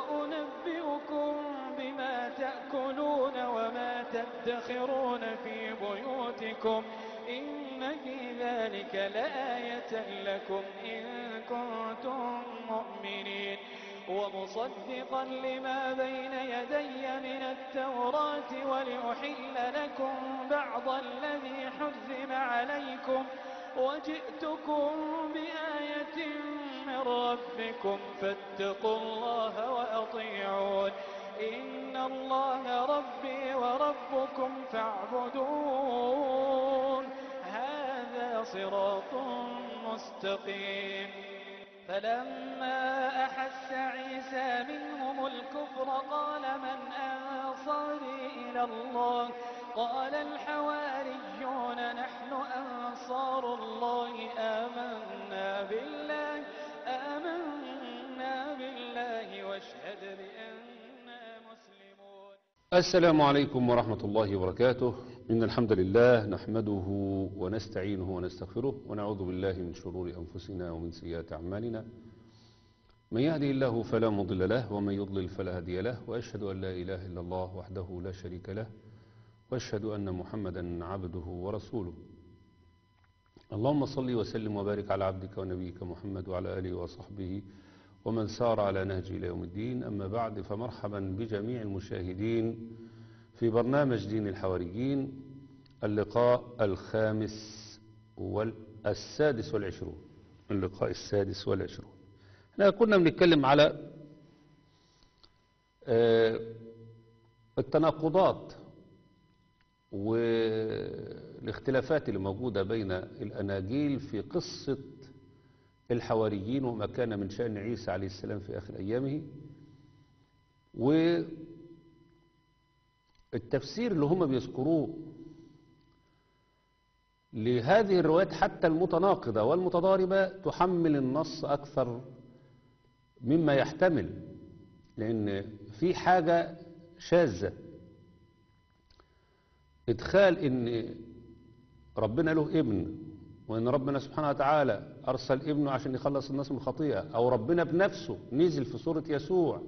وأنبئكم بما تأكلون وما تدخرون في بيوتكم إن في ذلك لآية لكم إن كنتم مؤمنين ومصدقا لما بين يدي من التوراة ولأحل لكم بعض الذي حرم عليكم وجئتكم بآية من ربكم فاتقوا الله وأطيعون إن الله ربي وربكم فاعبدون هذا صراط مستقيم فلما أحس عيسى منهم الكفر قال من أنصاري إلى الله قال الحواريون نحن أنصار الله آمنا بالله آمنا بالله واشهد بأننا مسلمون السلام عليكم ورحمة الله وبركاته إن الحمد لله نحمده ونستعينه ونستغفره ونعوذ بالله من شرور أنفسنا ومن سيئات أعمالنا من يهدي الله فلا مضل له ومن يضلل فلا هادي له وأشهد أن لا إله إلا الله وحده لا شريك له وأشهد أن محمدا عبده ورسوله اللهم صل وسلم وبارك على عبدك ونبيك محمد وعلى آله وصحبه ومن سار على نهجه إلى يوم الدين أما بعد فمرحبا بجميع المشاهدين في برنامج دين الحواريين اللقاء الخامس والسادس والعشرون اللقاء السادس والعشرون احنا كنا بنتكلم على آه، التناقضات والاختلافات اللي موجودة بين الأناجيل في قصة الحواريين وما كان من شأن عيسى عليه السلام في آخر أيامه والتفسير اللي هم بيذكروه لهذه الروايات حتى المتناقضة والمتضاربة تحمل النص أكثر مما يحتمل لأن في حاجة شاذة إدخال إن ربنا له ابن وإن ربنا سبحانه وتعالى أرسل ابنه عشان يخلص الناس من الخطيئة أو ربنا بنفسه نزل في صورة يسوع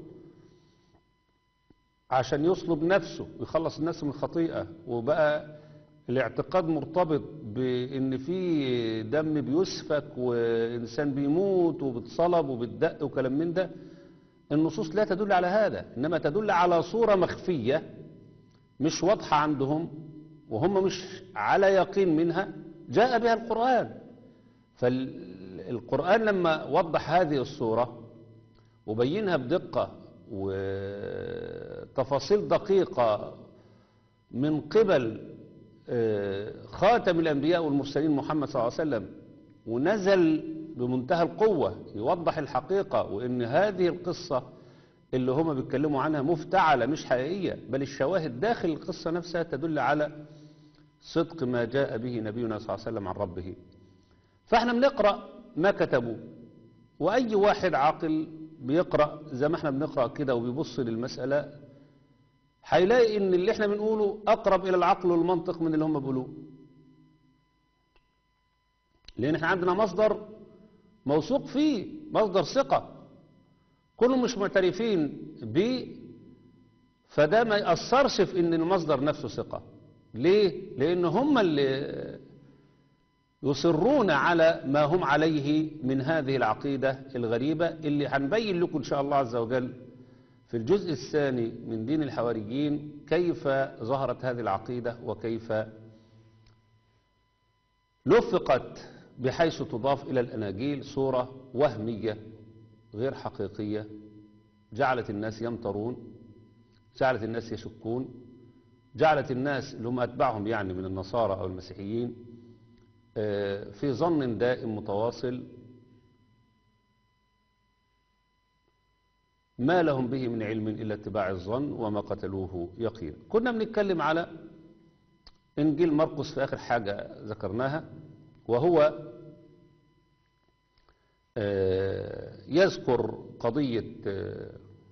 عشان يصلب نفسه ويخلص الناس من الخطيئة وبقى الاعتقاد مرتبط بإن في دم بيسفك وإنسان بيموت وبتصلب وبتدق وكلام من ده النصوص لا تدل على هذا إنما تدل على صورة مخفية مش واضحة عندهم وهم مش على يقين منها جاء بها القرآن فالقرآن لما وضح هذه الصورة وبينها بدقة وتفاصيل دقيقة من قبل آه، خاتم الأنبياء والمرسلين محمد صلى الله عليه وسلم ونزل بمنتهى القوة يوضح الحقيقة وإن هذه القصة اللي هم بيتكلموا عنها مفتعلة مش حقيقية بل الشواهد داخل القصة نفسها تدل على صدق ما جاء به نبينا صلى الله عليه وسلم عن ربه فاحنا بنقرأ ما كتبوا وأي واحد عاقل بيقرأ زي ما احنا بنقرأ كده وبيبص للمسألة هيلاقي ان اللي احنا بنقوله اقرب الى العقل والمنطق من اللي هم بيقولوه لان احنا عندنا مصدر موثوق فيه مصدر ثقة كلهم مش معترفين بيه فده ما يأثرش في ان المصدر نفسه ثقة ليه؟ لان هم اللي يصرون على ما هم عليه من هذه العقيدة الغريبة اللي هنبين لكم إن شاء الله عز وجل في الجزء الثاني من دين الحواريين كيف ظهرت هذه العقيدة وكيف لفقت بحيث تضاف إلى الأناجيل صورة وهمية غير حقيقية جعلت الناس يمترون جعلت الناس يشكون جعلت الناس اللي هم أتباعهم يعني من النصارى أو المسيحيين آه، في ظن دائم متواصل ما لهم به من علم إلا اتباع الظن وما قتلوه يقين كنا بنتكلم على إنجيل مرقس في آخر حاجة ذكرناها وهو آه، يذكر قضية آه،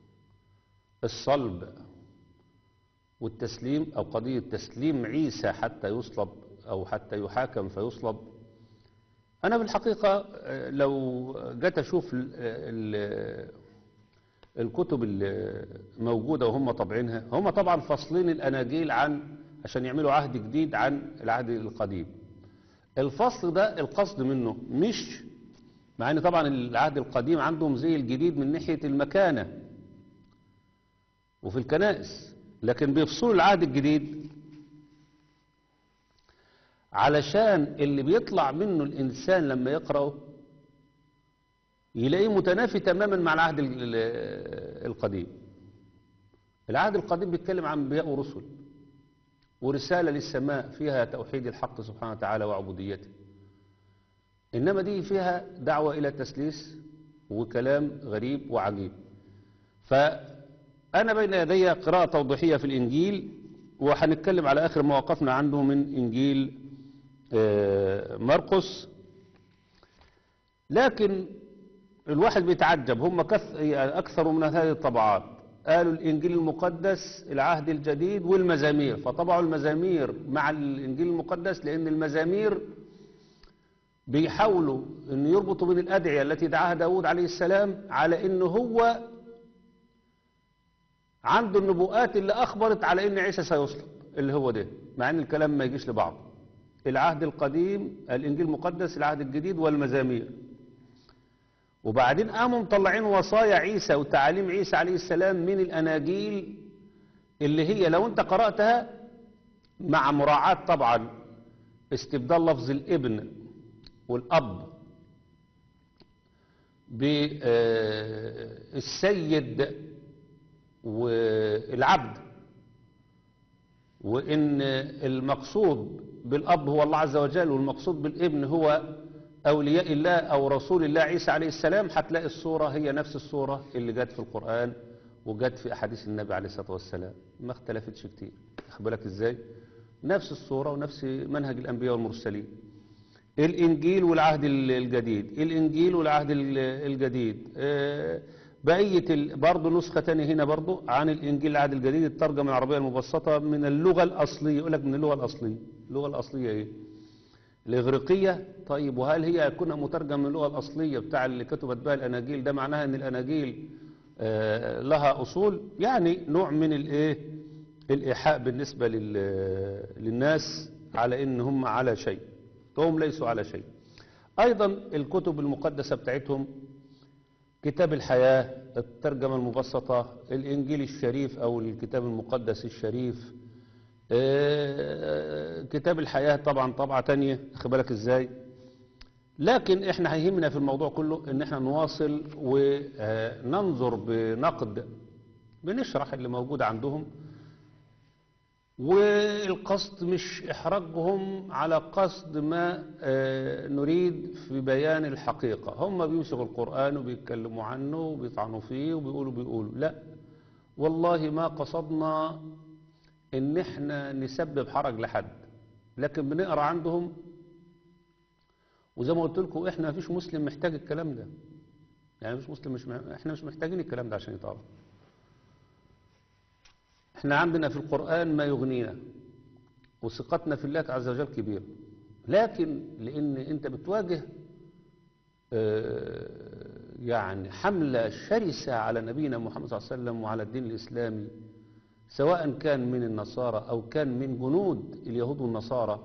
الصلب والتسليم أو قضية تسليم عيسى حتى يصلب أو حتى يحاكم فيصلب أنا بالحقيقة آه، لو جيت أشوف ال- ال- الكتب الموجودة وهم طابعينها هم طبعا فاصلين الأناجيل عن عشان يعملوا عهد جديد عن العهد القديم الفصل ده القصد منه مش مع ان طبعا العهد القديم عندهم زي الجديد من ناحية المكانة وفي الكنائس لكن بيفصلوا العهد الجديد علشان اللي بيطلع منه الإنسان لما يقرأه يلاقيه متنافي تماما مع العهد ال- ال- القديم العهد القديم بيتكلم عن انبياء ورسل ورسالة للسماء فيها توحيد الحق سبحانه وتعالى وعبوديته إنما دي فيها دعوة إلى تسليس وكلام غريب وعجيب فأنا بين يدي قراءة توضيحية في الإنجيل وهنتكلم على آخر ما وقفنا عنده من إنجيل آه، مرقس لكن الواحد بيتعجب هم كث... يعني أكثر من هذه الطبعات قالوا الإنجيل المقدس العهد الجديد والمزامير فطبعوا المزامير مع الإنجيل المقدس لأن المزامير بيحاولوا أن يربطوا بين الأدعية التي دعاها داود عليه السلام على أنه هو عنده النبوءات اللي أخبرت على أن عيسى سيصلب اللي هو ده مع أن الكلام ما يجيش لبعض العهد القديم الإنجيل المقدس العهد الجديد والمزامير وبعدين قاموا مطلعين وصايا عيسى وتعاليم عيسى عليه السلام من الأناجيل اللي هي لو انت قرأتها مع مراعاة طبعا استبدال لفظ الابن والأب بالسيد والعبد وإن المقصود بالأب هو الله عز وجل والمقصود بالابن هو أولياء الله أو رسول الله عيسى عليه السلام هتلاقي الصورة هي نفس الصورة اللي جت في القرآن وجت في أحاديث النبي عليه الصلاة والسلام ما اختلفتش كتير واخد بالك إزاي نفس الصورة ونفس منهج الأنبياء والمرسلين الإنجيل والعهد ال- الجديد الإنجيل والعهد ال- الجديد آه، بقية ال- برضه نسخة تانية هنا برضه عن الإنجيل العهد الجديد الترجمة العربية المبسطة من اللغة الأصلية يقول لك من اللغة الأصلية اللغة الأصلية إيه الإغريقية طيب وهل هي كنا مترجم من اللغة الأصلية بتاع اللي كتبت بها الأناجيل ده معناها أن الأناجيل آه، لها أصول يعني نوع من الإيه الإيحاء بالنسبة لل- للناس على إن هم على شيء وهم ليسوا على شيء أيضا الكتب المقدسة بتاعتهم كتاب الحياة الترجمة المبسطة الإنجيل الشريف أو الكتاب المقدس الشريف آه، كتاب الحياة طبعا طبعة تانية خد بالك ازاي لكن احنا هيهمنا في الموضوع كله ان احنا نواصل وننظر بنقد بنشرح اللي موجود عندهم والقصد مش إحراجهم على قصد ما آه، نريد في بيان الحقيقة هم بيمسكوا القرآن وبيتكلموا عنه وبيطعنوا فيه وبيقولوا بيقولوا لا والله ما قصدنا ان احنا نسبب حرج لحد لكن بنقرا عندهم وزي ما قلت لكم احنا مفيش مسلم محتاج الكلام ده يعني مش مسلم مش مح... احنا مش محتاجين الكلام ده عشان يطلع احنا عندنا في القرآن ما يغنينا وثقتنا في الله عز وجل كبيرة لكن لان انت بتواجه آه، يعني حملة شرسة على نبينا محمد صلى الله عليه وسلم وعلى الدين الإسلامي سواء كان من النصارى أو كان من جنود اليهود والنصارى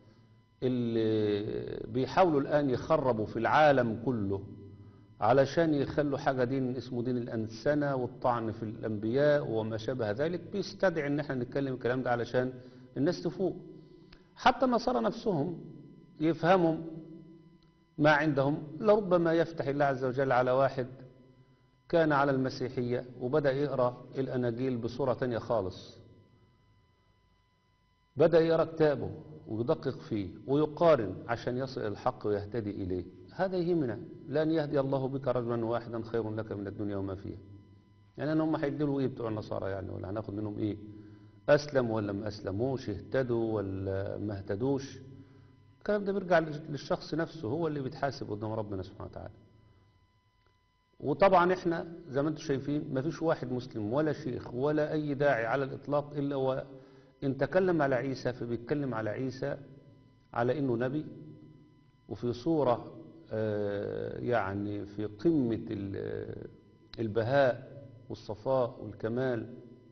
اللي بيحاولوا الآن يخربوا في العالم كله علشان يخلوا حاجة دين اسمه دين الأنسنة والطعن في الأنبياء وما شابه ذلك بيستدعي ان احنا نتكلم الكلام ده علشان الناس تفوق حتى النصارى نفسهم يفهموا ما عندهم لربما يفتح الله عز وجل على واحد كان على المسيحية وبدأ يقرأ الأناجيل بصورة تانية خالص بدأ يقرأ كتابه ويدقق فيه ويقارن عشان يصل إلى الحق ويهتدي إليه هذا يهمنا لأن يهدي الله بك رجلا واحدا خير لك من الدنيا وما فيها يعني أن هم هيدلوا إيه بتوع النصارى يعني ولا هناخد منهم إيه أسلم ولا ما أسلموش اهتدوا ولا ما اهتدوش الكلام ده بيرجع للشخص نفسه هو اللي بيتحاسب قدام ربنا سبحانه وتعالى وطبعا احنا زي ما انتم شايفين ما فيش واحد مسلم ولا شيخ ولا اي داعي على الاطلاق الا هو ان تكلم على عيسى فبيتكلم على عيسى على انه نبي وفي صورة آه، يعني في قمة ال- البهاء والصفاء والكمال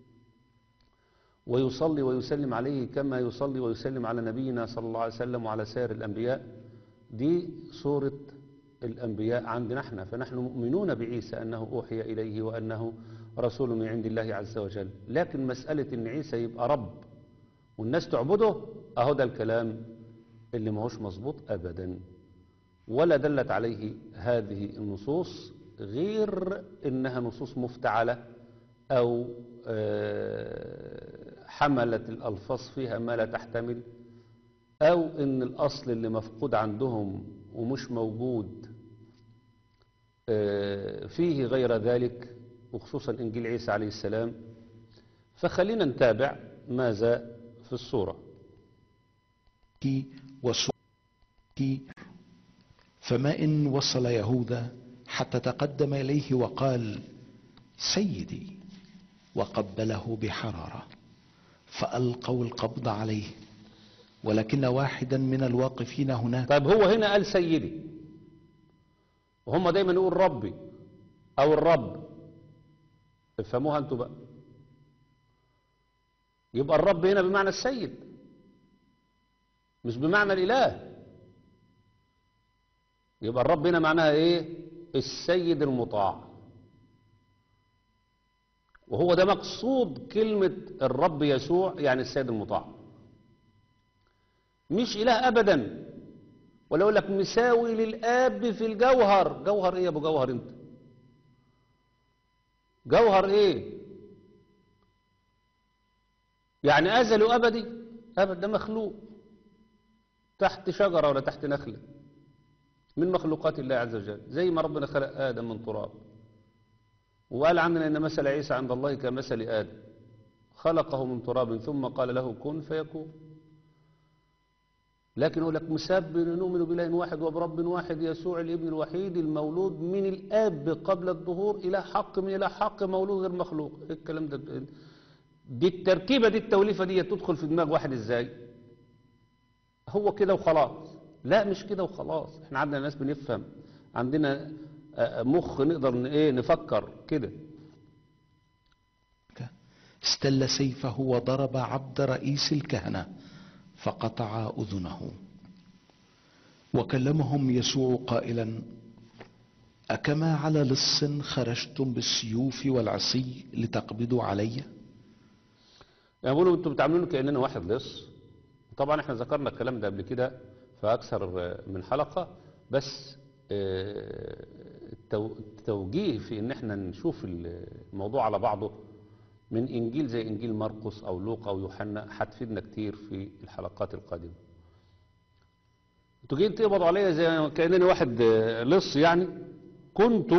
ويصلي ويسلم عليه كما يصلي ويسلم على نبينا صلى الله عليه وسلم وعلى سائر الأنبياء دي صورة الأنبياء عندنا احنا فنحن مؤمنون بعيسى أنه أوحي إليه وأنه رسول من عند الله عز وجل لكن مسألة أن عيسى يبقى رب والناس تعبده أهو ده الكلام اللي ماهوش مظبوط أبدا ولا دلت عليه هذه النصوص غير إنها نصوص مفتعلة أو آه، حملت الألفاظ فيها ما لا تحتمل أو إن الأصل اللي مفقود عندهم ومش موجود آه، فيه غير ذلك وخصوصا إنجيل عيسى عليه السلام فخلينا نتابع ماذا في الصورة وصوته فما إن وصل يهوذا حتى تقدم إليه وقال سيدي وقبله بحرارة فألقوا القبض عليه ولكن واحدا من الواقفين هناك طيب هو هنا قال سيدي وهم دايما يقول ربي او الرب افهموها انتوا بقى يبقى الرب هنا بمعنى السيد مش بمعنى الاله يبقى الرب هنا معناها ايه السيد المطاع وهو ده مقصود كلمة الرب يسوع يعني السيد المطاع مش إله أبدا ولا أقول لك مساوي للآب في الجوهر جوهر إيه يا أبو جوهر أنت جوهر إيه يعني أزل وأبدي أبد ده مخلوق تحت شجرة ولا تحت نخلة من مخلوقات الله عز وجل زي ما ربنا خلق آدم من تراب وقال عننا إن مثل عيسى عند الله كمثل آدم خلقه من تراب ثم قال له كن فيكون لكن يقول لك مساب نؤمن بإله واحد وبرب واحد يسوع الابن الوحيد المولود من الآب قبل الظهور إلى حق من إلى حق مولود غير مخلوق إيه الكلام ده دي التركيبة دي التوليفة دي تدخل في دماغ واحد إزاي هو كده وخلاص لا مش كده وخلاص احنا عندنا ناس بنفهم عندنا آه، مخ نقدر ن- ايه نفكر كده استل سيفه وضرب عبد رئيس الكهنة فقطع أذنه وكلمهم يسوع قائلا أكما على لص خرجتم بالسيوف والعصي لتقبضوا علي يعني بيقولوا انتوا بتعاملوني كاننا واحد لص طبعا احنا ذكرنا الكلام ده قبل كده في اكثر من حلقه بس آه، التو- التوجيه في ان احنا نشوف الموضوع على بعضه من انجيل زي انجيل مرقس او لوقا او يوحنا هتفيدنا كتير في الحلقات القادمه انتوا جايين تقبضوا عليا زي كانني واحد آه، لص يعني كنت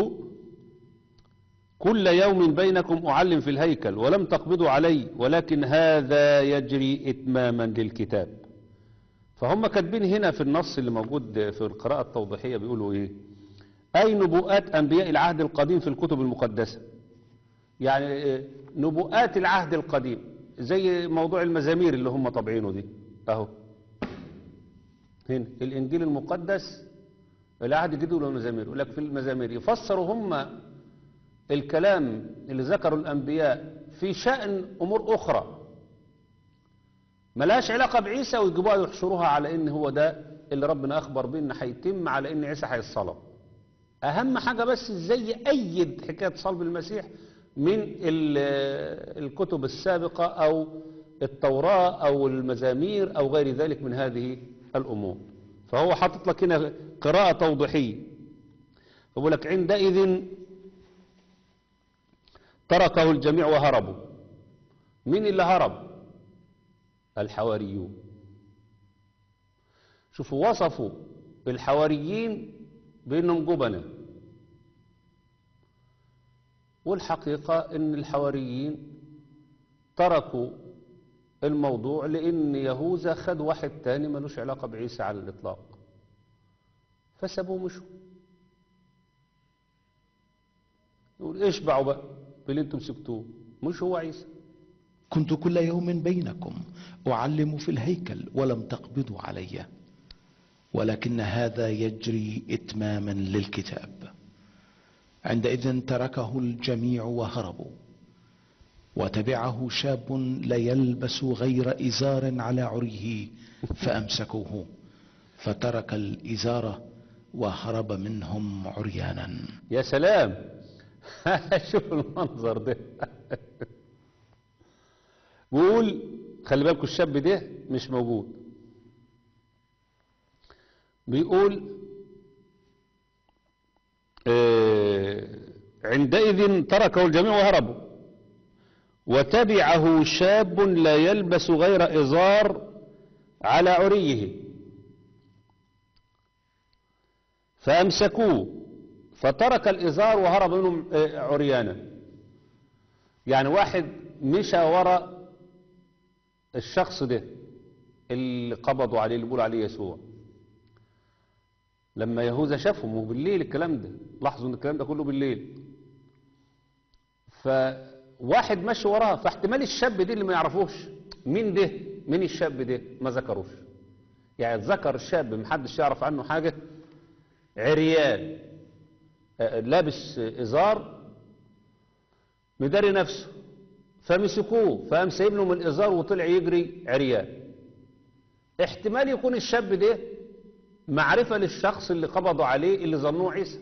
كل يوم بينكم أعلم في الهيكل ولم تقبضوا علي ولكن هذا يجري إتماما للكتاب فهم كاتبين هنا في النص اللي موجود في القراءة التوضيحية بيقولوا إيه أي نبوءات أنبياء العهد القديم في الكتب المقدسة يعني إيه؟ نبوءات العهد القديم زي موضوع المزامير اللي هم طابعينه دي أهو هنا الإنجيل المقدس العهد الجديد والمزامير يقول لك في المزامير يفسروا هم الكلام اللي ذكره الأنبياء في شأن أمور أخرى ملهاش علاقة بعيسى ويجيبوها يحشروها على إن هو ده اللي ربنا أخبر به إن هيتم على إن عيسى هيتصلب أهم حاجة بس إزاي يأيد حكاية صلب المسيح من ال- الكتب السابقة أو التوراة أو المزامير أو غير ذلك من هذه الأمور فهو حاطط لك هنا قراءة توضيحية يقول لك عندئذ تركه الجميع وهربوا مين اللي هرب الحواريون شوفوا وصفوا الحواريين بانهم جبنة والحقيقة ان الحواريين تركوا الموضوع لان يهوذا خد واحد تاني ملوش علاقة بعيسى على الاطلاق فسابوه مشوا يقول اشبعوا بقى باللي انتم سكتوه مش هو عيسى كنت كل يوم بينكم أعلم في الهيكل ولم تقبضوا علي ولكن هذا يجري إتماما للكتاب عندئذ تركه الجميع وهربوا وتبعه شاب لا يلبس غير إزار على عريه فأمسكوه فترك الإزار وهرب منهم عريانا يا سلام شوف المنظر ده بيقول خلي بالكم الشاب ده مش موجود بيقول آه، عندئذ تركه الجميع وهربوا وتبعه شاب لا يلبس غير إزار على عريه فأمسكوه فترك الإزار وهرب منهم آه، عريانا يعني واحد مشى ورا الشخص ده اللي قبضوا عليه اللي بيقولوا عليه يسوع لما يهوذا شافهم وبالليل الكلام ده لاحظوا ان الكلام ده كله بالليل فواحد ماشي وراه فاحتمال الشاب ده اللي ما يعرفوش مين ده مين الشاب ده ما ذكروش يعني ذكر الشاب محدش يعرف عنه حاجة عريان آه، لابس ازار مداري نفسه فمسكوه فقام سايب لهم الازار وطلع يجري عريان احتمال يكون الشاب ده معرفة للشخص اللي قبضوا عليه اللي ظنوه عيسى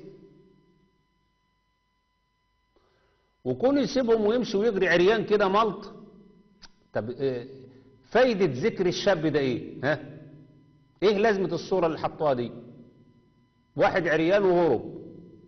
وكون يسيبهم ويمشي ويجري عريان كده ملط طب آه، فايدة ذكر الشاب ده ايه ها ايه لازمة الصورة اللي حطوها دي واحد عريان وهرب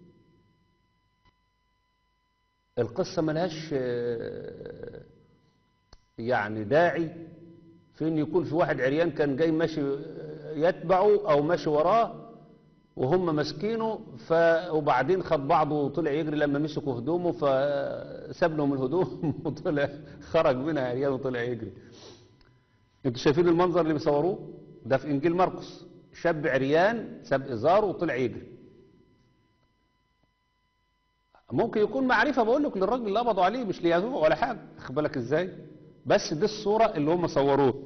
القصة ملهاش آه، يعني داعي في ان يكون في واحد عريان كان جاي ماشي آه، يتبعه او ماشي وراه وهم ماسكينه ف... وبعدين خد بعضه وطلع يجري لما مسكوا هدومه فساب لهم الهدوم وطلع خرج منها عريان وطلع يجري انتوا شايفين المنظر اللي بيصوروه ده في انجيل مرقس شاب عريان ساب ازاره وطلع يجري ممكن يكون معرفة بقول لك للراجل اللي قبضوا عليه مش ليعزوه ولا حاجة خد بالك ازاي بس دي الصورة اللي هم صوروه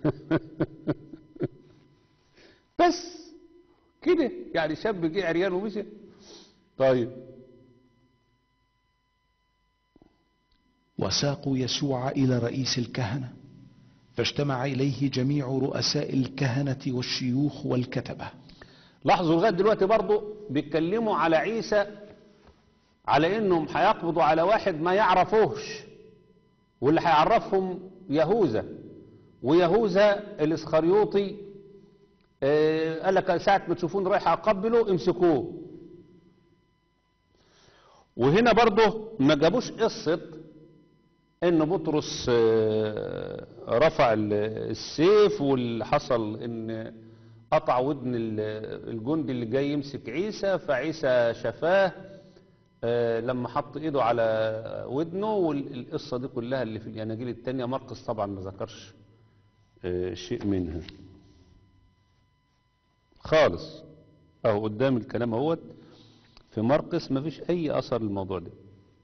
بس كده يعني شاب جه عريان ومشي طيب وساقوا يسوع إلى رئيس الكهنة فاجتمع إليه جميع رؤساء الكهنة والشيوخ والكتبة لاحظوا لغايه دلوقتي برضه بيتكلموا على عيسى على انهم هيقبضوا على واحد ما يعرفوش واللي هيعرفهم يهوذا ويهوذا الاسخريوطي آه، قال لك ساعة ما تشوفون رايح اقبله امسكوه وهنا برضه ما جابوش قصة ان بطرس آه، رفع ال- السيف واللي حصل ان قطع ودن ال- الجندي اللي جاي يمسك عيسى فعيسى شفاه آه، لما حط ايده على ودنه والقصة دي كلها اللي في الاناجيل التانية مرقس طبعا ما ذكرش آه، شيء منها خالص اهو قدام الكلام اهوت في مرقس ما فيش اي اثر للموضوع ده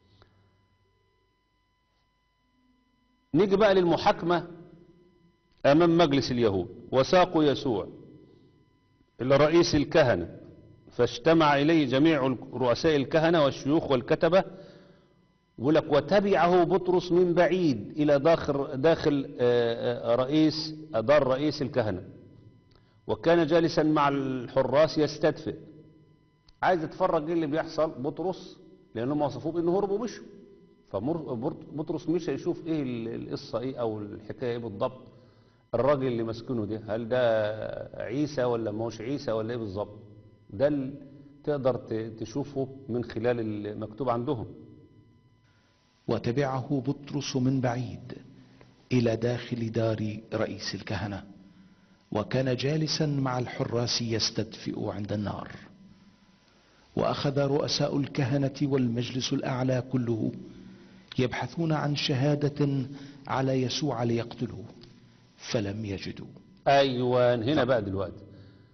نيجي بقى للمحاكمة امام مجلس اليهود وساقوا يسوع الى رئيس الكهنة فاجتمع اليه جميع رؤساء الكهنة والشيوخ والكتبة ولك وتبعه بطرس من بعيد الى داخل داخل آه، آه، رئيس دار رئيس الكهنه وكان جالسا مع الحراس يستدفئ عايز يتفرج ايه اللي بيحصل بطرس لانهم وصفوه بانه هرب ومشوا فبطرس مشى يشوف ايه ال- القصه ايه او الحكايه ايه بالضبط الراجل اللي ماسكينه ده هل ده عيسى ولا ما هوش عيسى ولا ايه بالظبط ده اللي تقدر ت- تشوفه من خلال المكتوب عندهم وتبعه بطرس من بعيد إلى داخل دار رئيس الكهنة وكان جالسا مع الحراس يستدفئ عند النار وأخذ رؤساء الكهنة والمجلس الأعلى كله يبحثون عن شهادة على يسوع ليقتلوه فلم يجدوا ايوان هنا بقى دلوقتي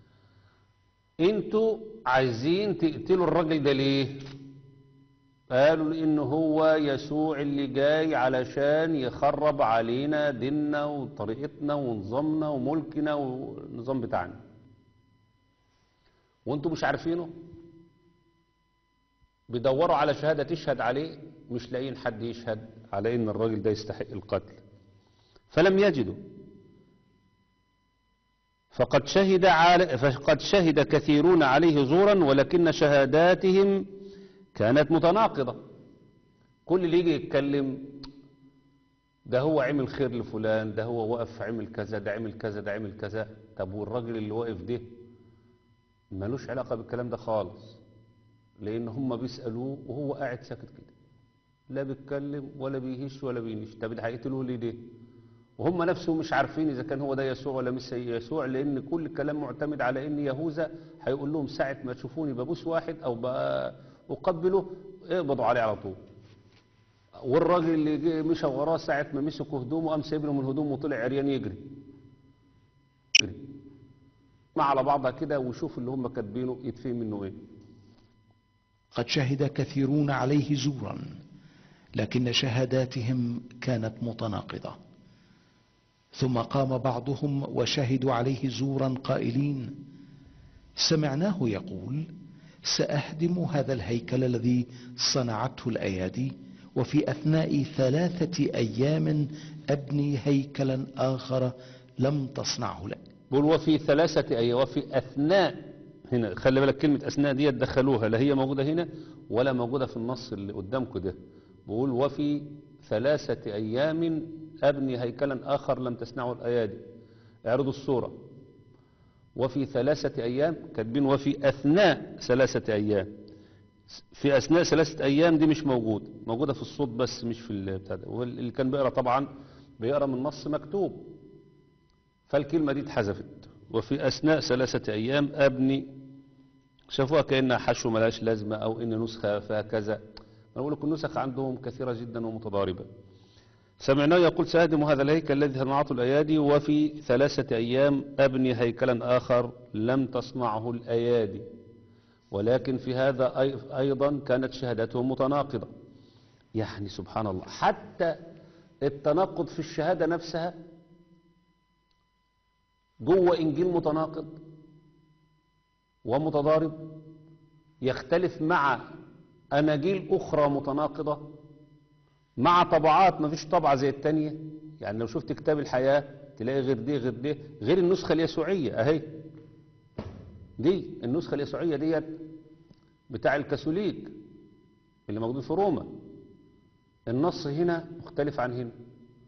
انتوا عايزين تقتلوا الراجل ده ليه قالوا لانه هو يسوع اللي جاي علشان يخرب علينا ديننا وطريقتنا ونظامنا وملكنا والنظام بتاعنا وانتوا مش عارفينه بيدوروا على شهادة تشهد عليه مش لاقيين حد يشهد على ان الراجل ده يستحق القتل فلم يجدوا فقد شهد على فقد شهد كثيرون عليه زورا ولكن شهاداتهم كانت متناقضة كل اللي يجي يتكلم ده هو عمل خير لفلان ده هو وقف عمل كذا ده عمل كذا ده عمل كذا طب والراجل اللي واقف ده ملوش علاقة بالكلام ده خالص لان هم بيسألوه وهو قاعد ساكت كده لا بيتكلم ولا بيهش ولا بينش طب ده هيقتلوه ليه ده وهم نفسهم مش عارفين اذا كان هو ده يسوع ولا مش يسوع لان كل الكلام معتمد على ان يهوذا هيقول لهم ساعة ما تشوفوني ببوس واحد او بقبله اقبضوا عليه على طول والراجل اللي جه مشى وراه ساعة ما مسكوا هدومه قام سايب له من هدومه وطلع عريان يجري يجري مع على بعضها كده ويشوف اللي هم كاتبينه يتفهم منه ايه قد شهد كثيرون عليه زورا لكن شهاداتهم كانت متناقضة ثم قام بعضهم وشهدوا عليه زورا قائلين سمعناه يقول سأهدم هذا الهيكل الذي صنعته الأيادي وفي أثناء ثلاثة أيام أبني هيكلا آخر لم تصنعه لك بقول وفي ثلاثة أيام وفي أثناء هنا خلي بالك كلمة أثناء دي دخلوها لا هي موجودة هنا ولا موجودة في النص اللي قدامكم ده بقول وفي ثلاثة أيام أبني هيكلا آخر لم تصنعه الأيادي اعرضوا الصورة وفي ثلاثة أيام كاتبين وفي أثناء ثلاثة أيام في أثناء ثلاثة أيام دي مش موجود موجودة في الصوت بس مش في البتاع ده واللي كان بيقرأ طبعا بيقرأ من نص مكتوب فالكلمة دي اتحذفت وفي أثناء ثلاثة أيام أبني شافوها كأنها حشو ملاش لازمة أو إن نسخة فيها كذا أنا أقول لكم النسخ عندهم كثيرة جدا ومتضاربة سمعناه يقول سأهدم هذا الهيكل الذي صنعته الأيادي وفي ثلاثة أيام أبني هيكلا آخر لم تصنعه الأيادي ولكن في هذا أي- أيضا كانت شهادته متناقضة يعني سبحان الله حتى التناقض في الشهادة نفسها جوه إنجيل متناقض ومتضارب يختلف مع أناجيل أخرى متناقضة مع طبعات ما فيش طبعة زي التانية يعني لو شفت كتاب الحياة تلاقي غير دي غير دي غير النسخة اليسوعية أهي دي النسخة اليسوعية ديت بتاع الكاثوليك اللي موجود في روما النص هنا مختلف عن هنا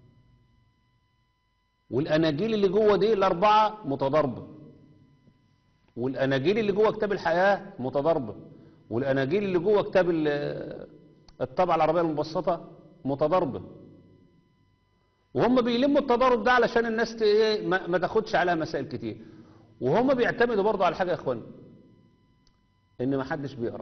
والأناجيل اللي جوه دي الأربعة متضاربة والأناجيل اللي جوه كتاب الحياة متضاربة والأناجيل اللي جوه كتاب ال- الطبعة العربية المبسطة متضاربة وهم بيلموا التضارب ده علشان الناس ت- إيه ما ما تاخدش عليها مسائل كتير وهم بيعتمدوا برضه على حاجة يا اخوان ان ما حدش بيقرا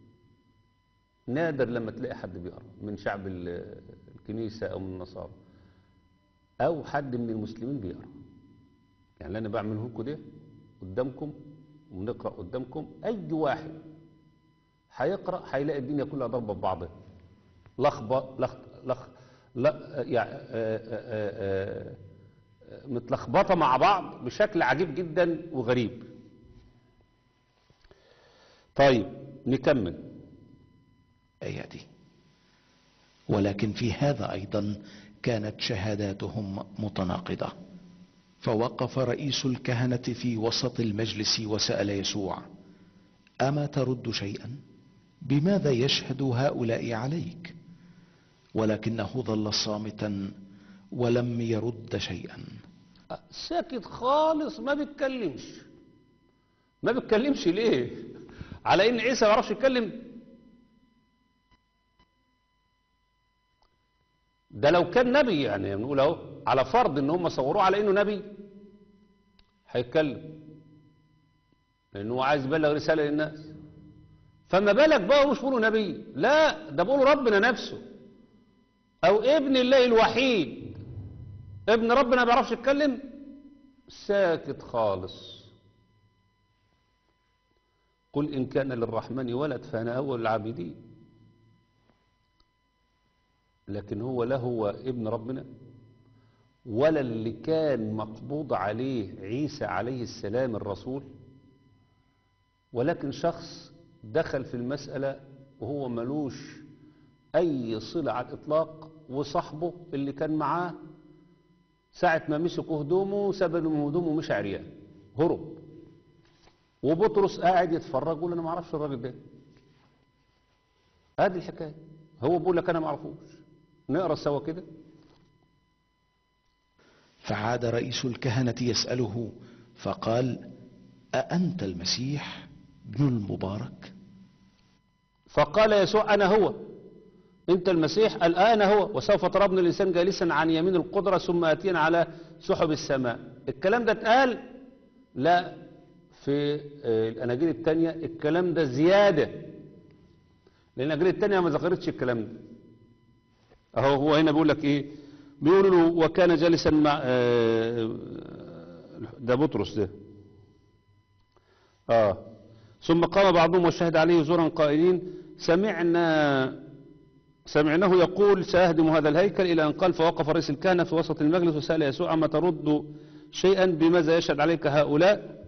نادر لما تلاقي حد بيقرا من شعب ال- الكنيسة او من النصارى او حد من المسلمين بيقرا يعني اللي انا بعمله لكم ده قدامكم ونقرا قدامكم اي واحد هيقرا هيلاقي الدنيا كلها ضربه في بعضها لخبه لخ لخ لا يعني آه، آه، آه، آه، متلخبطه مع بعض بشكل عجيب جدا وغريب طيب نكمل أيادي ولكن في هذا أيضا كانت شهاداتهم متناقضة فوقف رئيس الكهنة في وسط المجلس وسأل يسوع أما ترد شيئا بماذا يشهد هؤلاء عليك ولكنه ظل صامتا ولم يرد شيئا ساكت خالص ما بيتكلمش ما بيتكلمش ليه على ان عيسى ما يعرفش يتكلم ده لو كان نبي يعني بنقول اهو على فرض ان هم صوروه على انه نبي هيتكلم لانه هو عايز يبلغ رساله للناس فما بالك بقى مش بيقولوا نبي لا ده بيقولوا ربنا نفسه او ابن الله الوحيد ابن ربنا ما بيعرفش يتكلم ساكت خالص قل إن كان للرحمن ولد فأنا أول العابدين لكن هو لا هو ابن ربنا ولا اللي كان مقبوض عليه عيسى عليه السلام الرسول ولكن شخص دخل في المسألة وهو ملوش أي صلة على الإطلاق وصاحبه اللي كان معاه ساعة ما مسكوا هدومه ساب من هدومه ومشى عريان هرب وبطرس قاعد يتفرج يقول أنا ما أعرفش الراجل ده هذه الحكاية هو بيقول لك أنا ما أعرفوش نقرأ سوا كده فعاد رئيس الكهنة يسأله فقال أأنت المسيح ابن المبارك فقال يسوع أنا هو أنت المسيح قال آه أنا هو وسوف ترى ابن الإنسان جالسا عن يمين القدرة ثم آتيا على سحب السماء الكلام ده اتقال لا في آه، الأناجيل التانية الكلام ده زيادة لأن الأناجيل التانية ما ذكرتش الكلام ده أهو هو هنا بيقول لك إيه بيقول له وكان جالسا مع آه، ده بطرس ده آه ثم قام بعضهم وشهد عليه زورا قائلين سمعنا سمعناه يقول سأهدم هذا الهيكل إلى أن قال فوقف رئيس الكهنة في وسط المجلس وسأل يسوع أما ترد شيئا بماذا يشهد عليك هؤلاء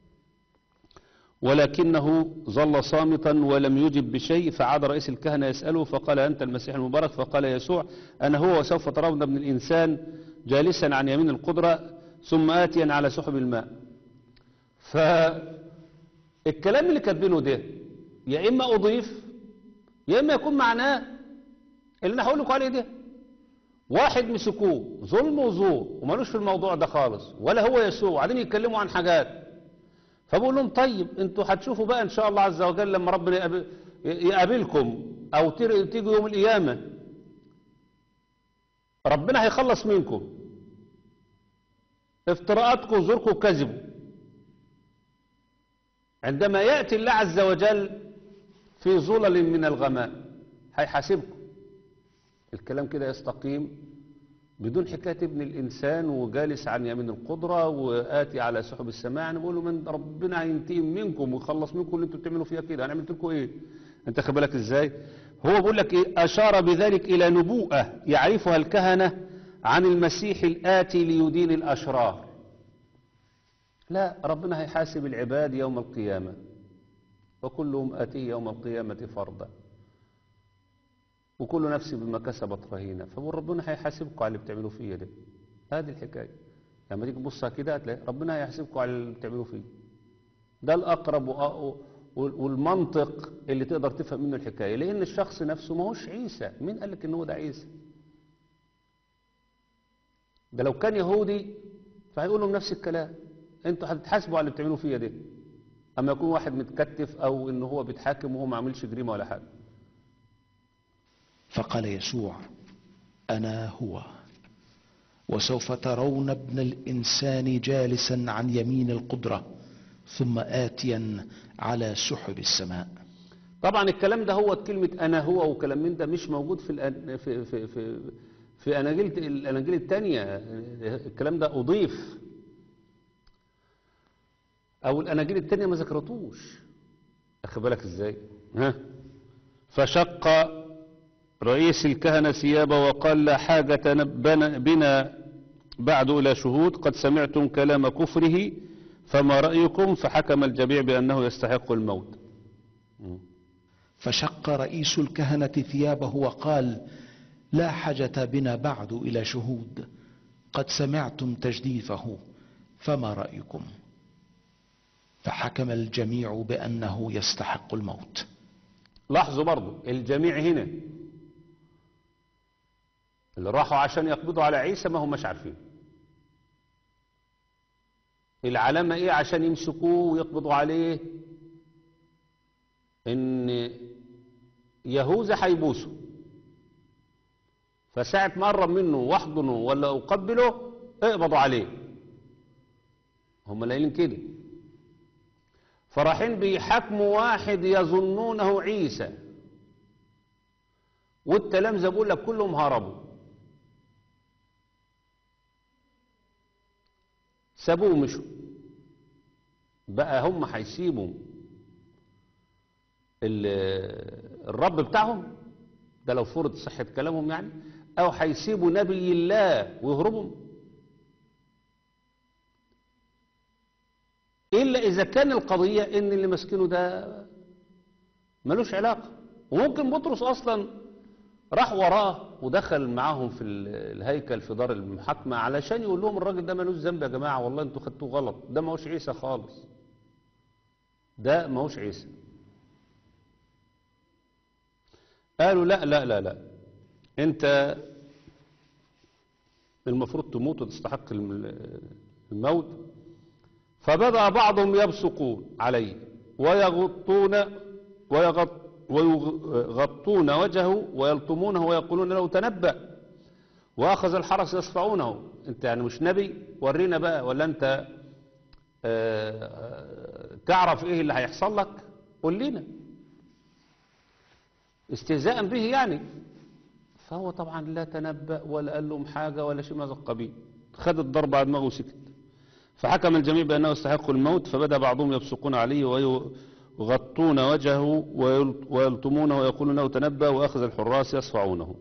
ولكنه ظل صامتا ولم يجب بشيء فعاد رئيس الكهنة يسأله فقال أنت المسيح المبارك فقال يسوع أنا هو وسوف ترون ابن الإنسان جالسا عن يمين القدرة ثم آتيا على سحب الماء فالكلام اللي كاتبينه ده يا إما أضيف يا إما يكون معناه اللي أنا هقول لكم عليه ده واحد مسكوه ظلم وزور ومالوش في الموضوع ده خالص ولا هو يسوع وبعدين يتكلموا عن حاجات فبقول لهم طيب انتوا هتشوفوا بقى ان شاء الله عز وجل لما ربنا يقابل- يقابلكم او تر- تيجوا يوم القيامه ربنا هيخلص منكم افتراءاتكم وزوركم وكذبوا عندما ياتي الله عز وجل في ظلل من الغماء هيحاسبكم الكلام كده يستقيم بدون حكاية ابن الإنسان وجالس عن يمين القدرة وآتي على سحب السماء يعني بقولوا من ربنا هينتقم منكم ويخلص منكم اللي انتوا بتعملوا فيها كده هنعمل لكم ايه انت خد بالك ازاي هو بيقول لك ايه أشار بذلك إلى نبوءة يعرفها الكهنة عن المسيح الآتي ليدين الأشرار لا ربنا هيحاسب العباد يوم القيامة وكلهم آتيه يوم القيامة فردا وكل نفس بما كسبت رهينة فبقول ربنا هيحاسبكم على اللي بتعملوا فيا ده هذه الحكاية لما تيجي تبصها كده هتلاقي ربنا هيحاسبكم على اللي بتعملوا فيه ده الأقرب وأ- وال- والمنطق اللي تقدر تفهم منه الحكاية لأن الشخص نفسه ما هوش عيسى مين قال لك إن هو ده عيسى ده لو كان يهودي فهيقول لهم نفس الكلام انتوا هتتحاسبوا على اللي بتعملوا فيا ده اما يكون واحد متكتف او ان هو بيتحاكم وهو ما عملش جريمه ولا حاجه فقال يسوع انا هو وسوف ترون ابن الانسان جالسا عن يمين القدره ثم اتيا على سحب السماء طبعا الكلام ده هو كلمة أنا هو وكلام من ده مش موجود في الأن... في في في في أناجيل الأناجيل التانية الكلام ده أضيف أو الأناجيل التانية ما ذكرتوش أخد بالك إزاي ها فشق رئيس الكهنة ثيابه وقال لا حاجة بنا- بنا بعد إلى شهود قد سمعتم كلام كفره فما رأيكم فحكم الجميع بأنه يستحق الموت فشق رئيس الكهنة ثيابه وقال لا حاجة بنا بعد إلى شهود قد سمعتم تجديفه فما رأيكم فحكم الجميع بأنه يستحق الموت لاحظوا برضو الجميع هنا اللي راحوا عشان يقبضوا على عيسى ما هم مش عارفين العلامة ايه عشان يمسكوه ويقبضوا عليه ان يهوذا هيبوسه فساعة ما قرب منه واحضنه ولا اقبله اقبضوا عليه هم لاقيين كده فرايحين بيحاكموا واحد يظنونه عيسى والتلامذة بيقول لك كلهم هربوا سابوه ومشوا بقى هم هيسيبوا ال- الرب بتاعهم ده لو فرض صحة كلامهم يعني او هيسيبوا نبي الله ويهربوا إلا إذا كان القضية إن اللي ماسكينه ده ملوش علاقة وممكن بطرس اصلا راح وراه ودخل معاهم في ال- الهيكل في دار المحاكمة علشان يقول لهم الراجل ده ملوش ذنب يا جماعة والله انتوا خدتوه غلط ده ماهوش عيسى خالص ده ماهوش عيسى قالوا لا لا لا لا انت المفروض تموت وتستحق الم- الموت فبدأ بعضهم يبصقون عليه ويغطون ويغط ويغطون وجهه ويلطمونه ويقولون له تنبأ وأخذ الحرس يصفعونه انت يعني مش نبي ورينا بقى ولا انت آه، آه، تعرف ايه اللي هيحصل لك قول لنا استهزاء به يعني فهو طبعا لا تنبأ ولا قال لهم حاجة ولا شيء من هذا القبيل خد الضرب على دماغه وسكت فحكم الجميع بأنه يستحق الموت فبدأ بعضهم يبصقون عليه ويغطون وجهه ويل- ويلطمونه ويقولون له تنبأ وأخذ الحراس يصفعونه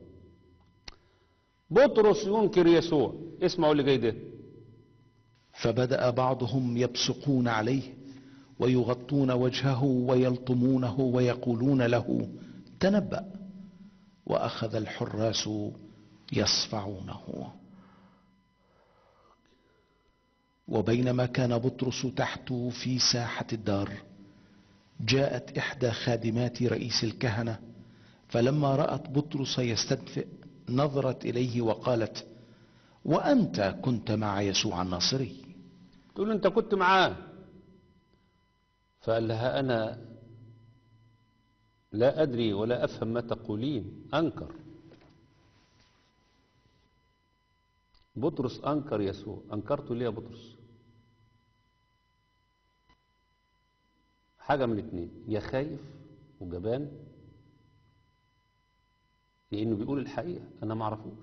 بطرس ينكر يسوع اسمعوا اللي جاي ده فبدأ بعضهم يبصقون عليه ويغطون وجهه ويلطمونه ويقولون له تنبأ وأخذ الحراس يصفعونه وبينما كان بطرس تحت في ساحة الدار جاءت إحدى خادمات رئيس الكهنة فلما رأت بطرس يستدفئ نظرت إليه وقالت وأنت كنت مع يسوع الناصري تقول له انت كنت معاه فقال لها انا لا ادري ولا افهم ما تقولين انكر بطرس انكر يسوع انكرت ليه يا بطرس حاجه من اتنين يا خايف وجبان لانه بيقول الحقيقه انا ما اعرفوش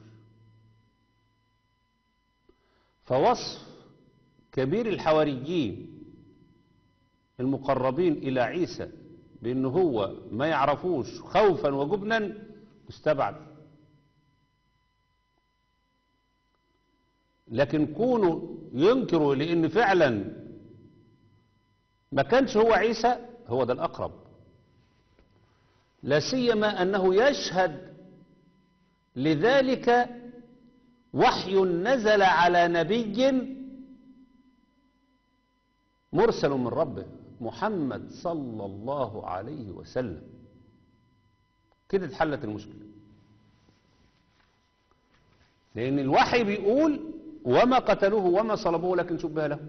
فوصف كبير الحواريين المقربين إلى عيسى بأنه هو ما يعرفوش خوفا وجبنا مستبعد لكن كونوا ينكروا لأن فعلا ما كانش هو عيسى هو ده الأقرب لا سيما أنه يشهد لذلك وحي نزل على نبي مرسل من ربه محمد صلى الله عليه وسلم كده اتحلت المشكلة لأن الوحي بيقول وما قتلوه وما صلبوه لكن شبه له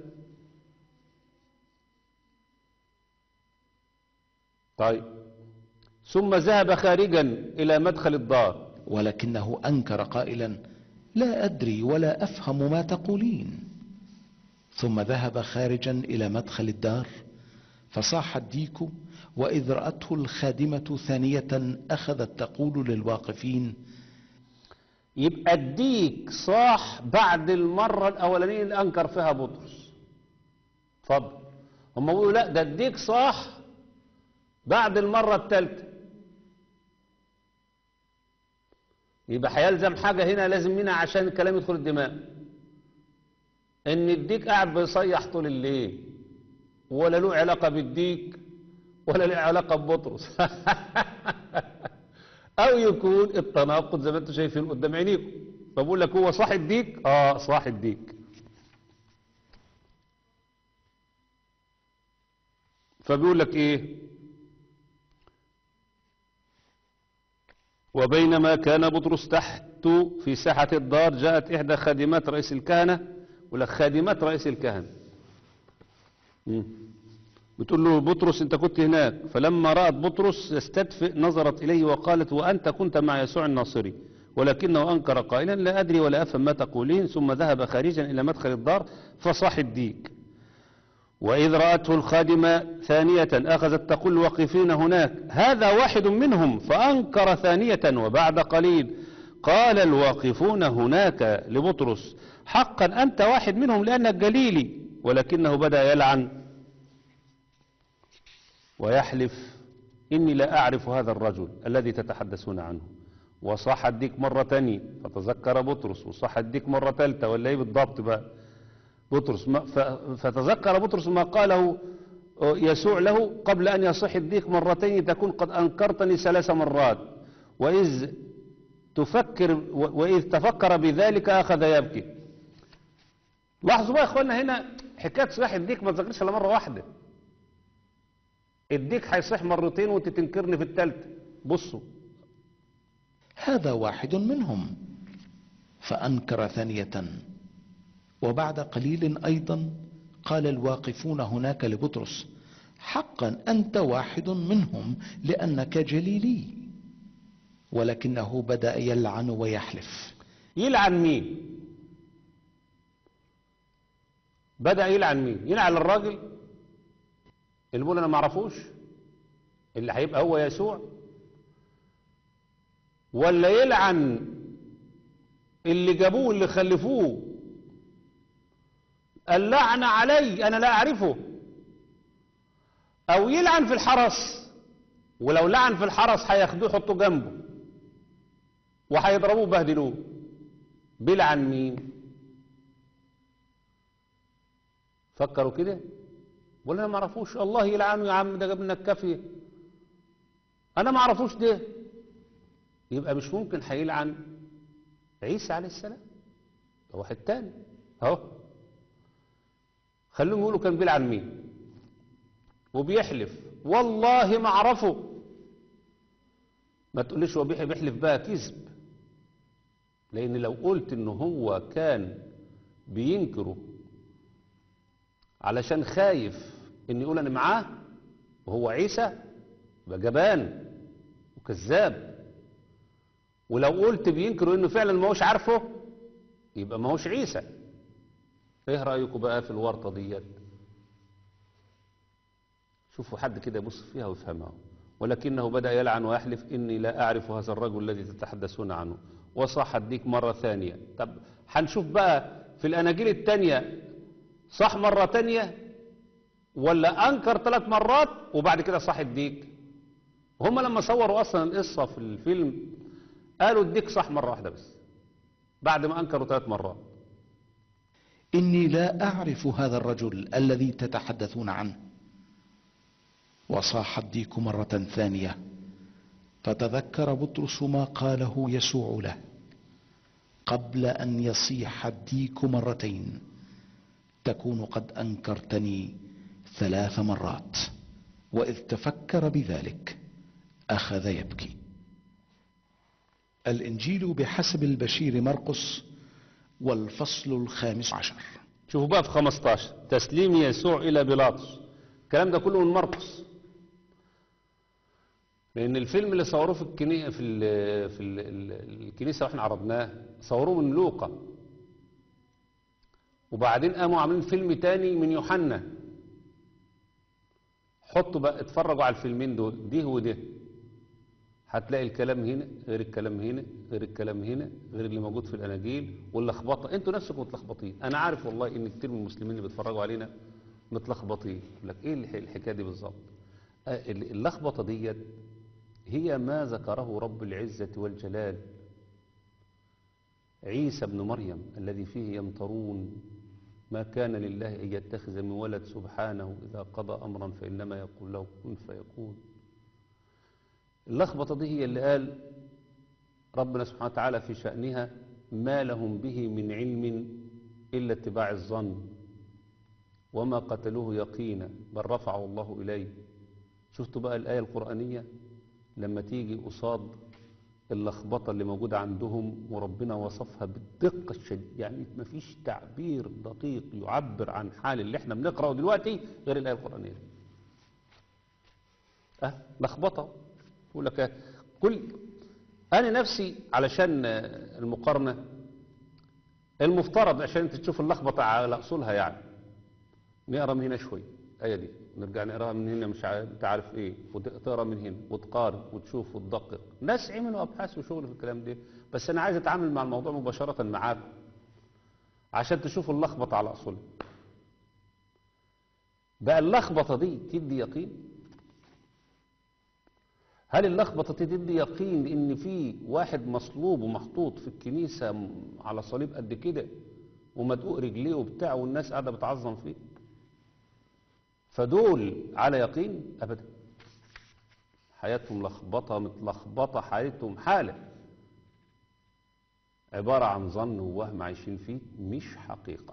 طيب ثم ذهب خارجا إلى مدخل الدار ولكنه أنكر قائلا لا أدري ولا أفهم ما تقولين ثم ذهب خارجا إلى مدخل الدار فصاح الديك وإذ رأته الخادمة ثانية أخذت تقول للواقفين يبقى الديك صاح بعد المرة الأولانية اللي أنكر فيها بطرس اتفضل هم بيقولوا لا ده الديك صاح بعد المرة الثالثة يبقى هيلزم حاجة هنا لازم منها عشان الكلام يدخل الدماغ ان الديك قاعد بيصيح طول الليل ولا له علاقة بالديك ولا له علاقة ببطرس او يكون التناقض زي ما انتم شايفين قدام عينيكم فبقول لك هو صاح الديك اه صاح الديك فبيقول لك ايه وبينما كان بطرس تحت في ساحة الدار جاءت إحدى خادمات رئيس الكهنة ولا خادمات رئيس الكهنة مم. بتقول له بطرس انت كنت هناك فلما رأت بطرس يستدفئ نظرت إليه وقالت وأنت كنت مع يسوع الناصري ولكنه أنكر قائلا لا أدري ولا أفهم ما تقولين ثم ذهب خارجا إلى مدخل الدار فصاح الديك وإذ رأته الخادمة ثانية أخذت تقول واقفين هناك هذا واحد منهم فأنكر ثانية وبعد قليل قال الواقفون هناك لبطرس حقا أنت واحد منهم لأنك جليلي ولكنه بدأ يلعن ويحلف إني لا أعرف هذا الرجل الذي تتحدثون عنه وصاح الديك مرة تانية فتذكر بطرس وصاح الديك مرة ثالثة ولا ايه بالضبط بقى بطرس ما ف- فتذكر بطرس ما قاله يسوع له قبل أن يصح الديك مرتين تكون قد أنكرتني ثلاث مرات وإذ تفكر وإذ تفكر بذلك أخذ يبكي لاحظوا بقى يا إخوانا هنا حكاية صلاح الديك ما تذكرش إلا مرة واحدة الديك هيصح مرتين وانت تنكرني في الثالثة بصوا هذا واحد منهم فأنكر ثانية وبعد قليل أيضا قال الواقفون هناك لبطرس حقا أنت واحد منهم لأنك جليلي ولكنه بدأ يلعن ويحلف يلعن مين بدأ يلعن مين يلعن الراجل اللي بيقول انا ما اعرفوش اللي هيبقى هو يسوع ولا يلعن اللي جابوه اللي خلفوه اللعن علي انا لا اعرفه او يلعن في الحرس ولو لعن في الحرس هياخدوه يحطوه جنبه وهيضربوه بهدلوه بيلعن مين فكروا كده ولا انا ما اعرفوش الله يلعنه يا عم ده جاب لنا الكافيه انا ما اعرفوش ده يبقى مش ممكن هيلعن عيسى عليه السلام ده واحد تاني اهو خلوهم يقولوا كان بيلعن مين وبيحلف والله ما اعرفه ما تقوليش هو بيح- بيحلف بقى كذب لان لو قلت ان هو كان بينكره علشان خايف ان يقول انا معاه وهو عيسى يبقى جبان وكذاب ولو قلت بينكروا انه فعلا ما هوش عارفه يبقى ما هوش عيسى ايه رايكم بقى في الورطه ديت شوفوا حد كده يبص فيها ويفهمها ولكنه بدا يلعن ويحلف اني لا اعرف هذا الرجل الذي تتحدثون عنه وصح الديك مره ثانيه طب هنشوف بقى في الاناجيل الثانيه صح مرة تانية ولا أنكر ثلاث مرات وبعد كده صح الديك هم لما صوروا أصلا القصة في الفيلم قالوا الديك صح مرة واحدة بس بعد ما أنكروا ثلاث مرات إني لا أعرف هذا الرجل الذي تتحدثون عنه وصاح الديك مرة ثانية فتذكر بطرس ما قاله يسوع له قبل أن يصيح الديك مرتين تكون قد أنكرتني ثلاث مرات وإذ تفكر بذلك أخذ يبكي الإنجيل بحسب البشير مرقس والفصل الخامس عشر شوفوا بقى في 15 تسليم يسوع إلى بيلاطس الكلام ده كله من مرقس لأن الفيلم اللي صوروه في الكنيسة في, ال في ال الكنيسة واحنا عرضناه صوروه من لوقا وبعدين قاموا عاملين فيلم تاني من يوحنا حطوا بقى اتفرجوا على الفيلمين دول ده وده هتلاقي الكلام هنا غير الكلام هنا غير الكلام هنا غير اللي موجود في الاناجيل واللخبطه انتوا نفسكم متلخبطين انا عارف والله ان كتير من المسلمين اللي بيتفرجوا علينا متلخبطين يقول لك ايه الح- الحكايه دي بالظبط آه، ال- اللخبطه ديت هي ما ذكره رب العزه والجلال عيسى ابن مريم الذي فيه يمترون ما كان لله ان يتخذ من ولد سبحانه اذا قضى امرا فانما يقول له كن فيكون اللخبطة دي هي اللي قال ربنا سبحانه وتعالى في شأنها ما لهم به من علم إلا اتباع الظن وما قتلوه يقينا بل رفعه الله إليه شفتوا بقى الآية القرآنية لما تيجي قصاد اللخبطة اللي موجودة عندهم وربنا وصفها بالدقة الشديدة يعني ما فيش تعبير دقيق يعبر عن حال اللي احنا بنقرأه دلوقتي غير الآية القرآنية دي. أه لخبطة يقول لك كل أنا نفسي علشان آه، المقارنة المفترض عشان انت تشوف اللخبطة على أصولها يعني نقرا من هنا شوي الآية دي نرجع نقراها من هنا مش عارف انت عارف ايه وتقرا من هنا وتقارن وتشوف وتدقق ناس عملوا ابحاث وشغل في الكلام ده بس انا عايز اتعامل مع الموضوع مباشرة معاكم عشان تشوفوا اللخبطة على أصولها بقى اللخبطة دي تدي يقين هل اللخبطة دي تدي يقين لأن في واحد مصلوب ومحطوط في الكنيسة م- على صليب قد كده ومدقوق رجليه وبتاع والناس قاعدة بتعظم فيه فدول على يقين أبدا حياتهم لخبطة متلخبطة حياتهم حالة عبارة عن ظن ووهم عايشين فيه مش حقيقة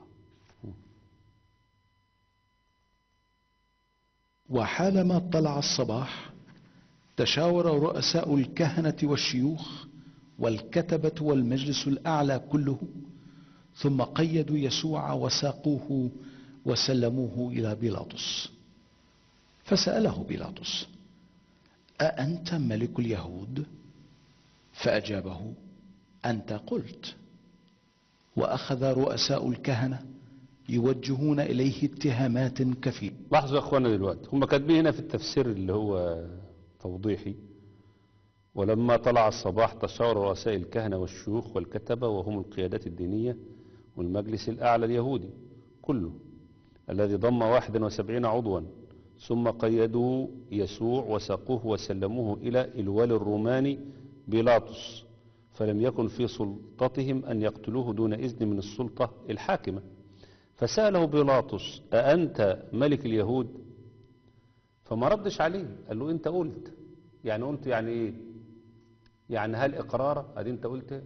وحالما طلع الصباح تشاور رؤساء الكهنة والشيوخ والكتبة والمجلس الأعلى كله ثم قيدوا يسوع وساقوه وسلموه إلى بيلاطس فسأله بيلاطس أأنت ملك اليهود؟ فأجابه أنت قلت وأخذ رؤساء الكهنة يوجهون إليه اتهامات كثيرة لاحظوا يا اخوانا دلوقتي هم كاتبين هنا في التفسير اللي هو توضيحي ولما طلع الصباح تشاور رؤساء الكهنة والشيوخ والكتبة وهم القيادات الدينية والمجلس الأعلى اليهودي كله الذي ضم 71 عضوا ثم قيدوا يسوع وساقوه وسلموه إلى الوالي الروماني بيلاطس فلم يكن في سلطتهم أن يقتلوه دون إذن من السلطة الحاكمة فسأله بيلاطس أأنت ملك اليهود فما ردش عليه قال له أنت قلت يعني قلت يعني إيه يعني هل إقرار أدي أنت قلت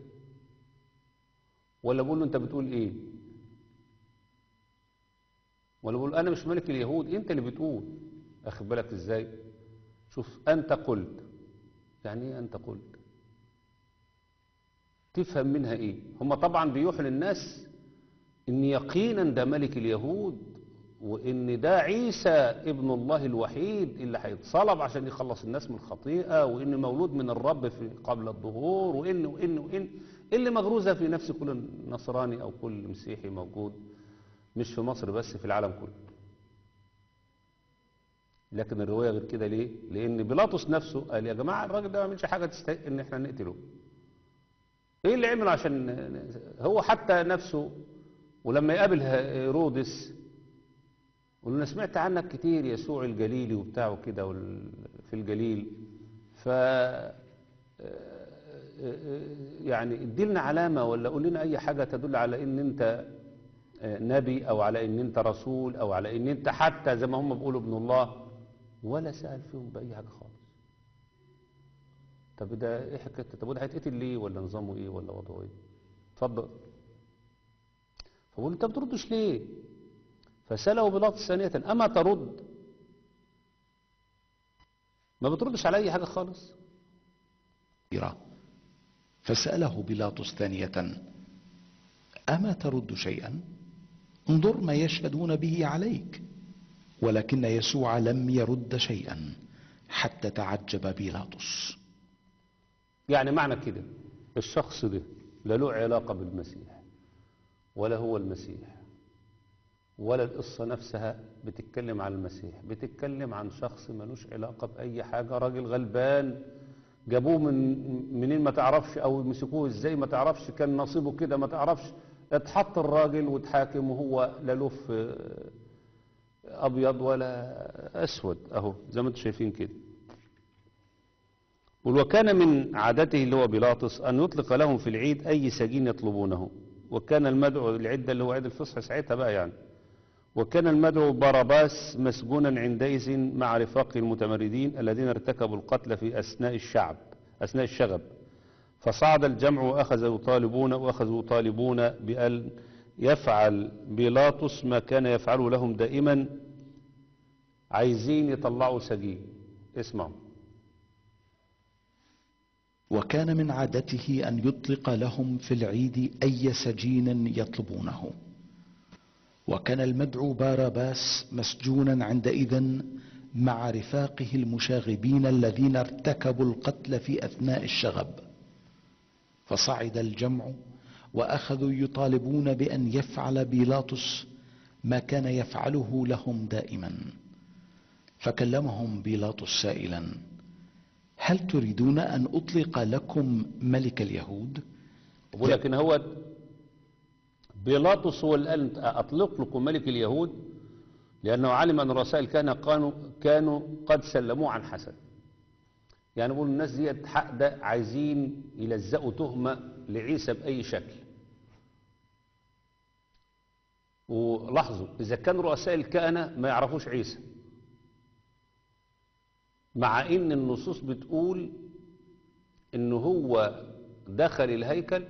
ولا بقول له أنت بتقول إيه ولا بقول أنا مش ملك اليهود أنت اللي بتقول أخد بالك إزاي شوف أنت قلت يعني إيه أنت قلت تفهم منها إيه هم طبعا بيوحوا للناس ان يقينا ده ملك اليهود وان ده عيسى ابن الله الوحيد اللي هيتصلب عشان يخلص الناس من الخطيئة وان مولود من الرب في قبل الظهور وان وان وان اللي مغروزة في نفس كل نصراني او كل مسيحي موجود مش في مصر بس في العالم كله لكن الرواية غير كده ليه لان بيلاطس نفسه قال يا جماعة الراجل ده ما عملش حاجة تستحق ان احنا نقتله ايه اللي عمله عشان هو حتى نفسه ولما يقابل هيرودس يقول له انا سمعت عنك كتير يسوع الجليلي وبتاعه كده وال- في الجليل ف يعني اديلنا علامة ولا قول لنا اي حاجة تدل على ان انت نبي او على ان انت رسول او على ان انت حتى زي ما هم بيقولوا ابن الله ولا سأل فيهم بأي حاجة خالص طب ده ايه حكاية طب وده هيتقتل ليه ولا نظامه ايه ولا وضعه ايه اتفضل فبقول انت بتردش ليه فسأله بيلاطس ثانية أما ترد ما بتردش على أي حاجة خالص كثيرة فسأله بيلاطس ثانية أما ترد شيئا انظر ما يشهدون به عليك ولكن يسوع لم يرد شيئا حتى تعجب بيلاطس يعني معنى كده الشخص ده لا له علاقة بالمسيح ولا هو المسيح ولا القصة نفسها بتتكلم عن المسيح بتتكلم عن شخص ملوش علاقة بأي حاجة راجل غلبان جابوه من منين ما تعرفش او مسكوه ازاي ما تعرفش كان نصيبه كده ما تعرفش اتحط الراجل واتحاكم وهو لا له في ابيض ولا اسود اهو زي ما انتم شايفين كده قل وكان من عادته اللي هو بيلاطس أن يطلق لهم في العيد أي سجين يطلبونه وكان المدعو العدة اللي هو عيد الفصح ساعتها بقى يعني وكان المدعو باراباس مسجونا عندئذ مع رفاقه المتمردين الذين ارتكبوا القتل في أثناء الشعب أثناء الشغب فصعد الجمع وأخذوا يطالبون وأخذوا يطالبون بأن يفعل بيلاطس ما كان يفعله لهم دائما عايزين يطلعوا سجين اسمعوا وكان من عادته أن يطلق لهم في العيد أي سجين يطلبونه وكان المدعو باراباس مسجونا عندئذ مع رفاقه المشاغبين الذين ارتكبوا القتل في أثناء الشغب فصعد الجمع وأخذوا يطالبون بأن يفعل بيلاطس ما كان يفعله لهم دائما فكلمهم بيلاطس سائلا هل تريدون أن أطلق لكم ملك اليهود بقول لكن هو بيلاطس هو اللي قال أطلق لكم ملك اليهود لأنه علم أن رؤساء الكهنة كانوا, كانوا قد سلموه عن حسن يعني بقول الناس دي حق ده عايزين يلزقوا تهمة لعيسى بأي شكل ولاحظوا إذا كان رؤساء الكهنة ما يعرفوش عيسى مع ان النصوص بتقول ان هو دخل الهيكل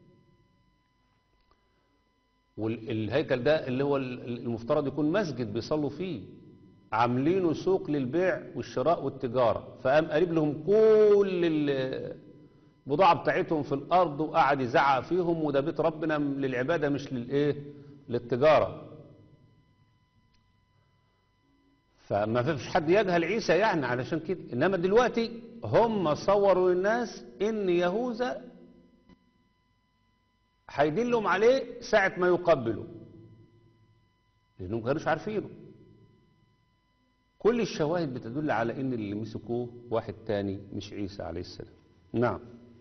والهيكل ده اللي هو ال- المفترض يكون مسجد بيصلوا فيه عاملينه سوق للبيع والشراء والتجارة فقام قريب لهم كل البضاعة بتاعتهم في الأرض وقعد يزعق فيهم وده بيت ربنا للعبادة مش للإيه للتجارة فما فيش حد يجهل عيسى يعني علشان كده إنما دلوقتي هم صوروا للناس إن يهوذا هيدلهم عليه ساعة ما يقبلوا لأنهم ما كانوش عارفينه كل الشواهد بتدل على ان اللي مسكوه واحد تاني مش عيسى عليه السلام نعم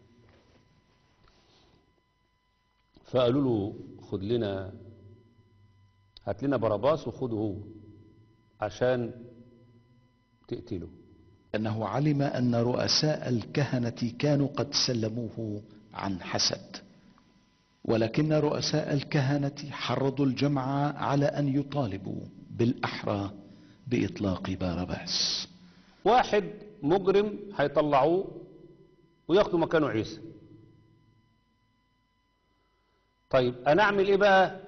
فقالوا له خد لنا هات لنا باراباس وخده هو عشان تقتله أنه علم أن رؤساء الكهنة كانوا قد سلموه عن حسد ولكن رؤساء الكهنة حرضوا الجمع على أن يطالبوا بالأحرى بإطلاق بارباس واحد مجرم هيطلعوه وياخدوا مكانه عيسى طيب انا اعمل ايه بقى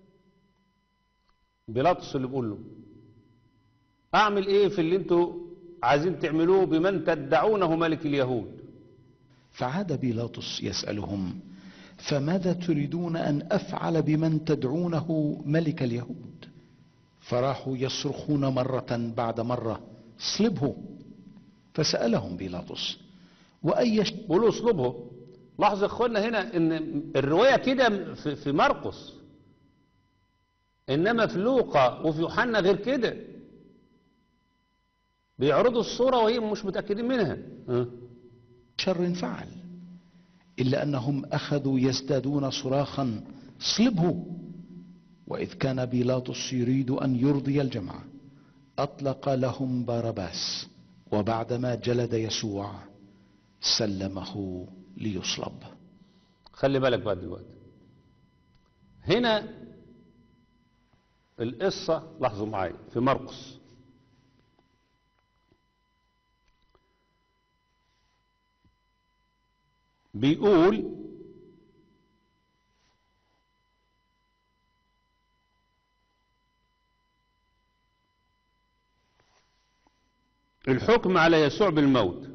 بيلاطس اللي بيقول له اعمل ايه في اللي انتوا عايزين تعملوه بمن تدعونه ملك اليهود فعاد بيلاطس يسألهم فماذا تريدون أن أفعل بمن تدعونه ملك اليهود فراحوا يصرخون مرة بعد مرة اصلبه فسألهم بيلاطس وأي ش- بيقولوا اسلوبه لاحظوا يا اخوانا هنا ان الروايه كده في في مرقس انما في لوقا وفي يوحنا غير كده بيعرضوا الصوره وهي مش متاكدين منها ها؟ شر فعل إلا أنهم أخذوا يزدادون صراخا اصلبه وإذ كان بيلاطس يريد أن يرضي الجمع أطلق لهم بارباس وبعدما جلد يسوع سلمه ليصلب خلي بالك بقى دلوقتي هنا القصة لاحظوا معايا في مرقس بيقول الحكم على يسوع بالموت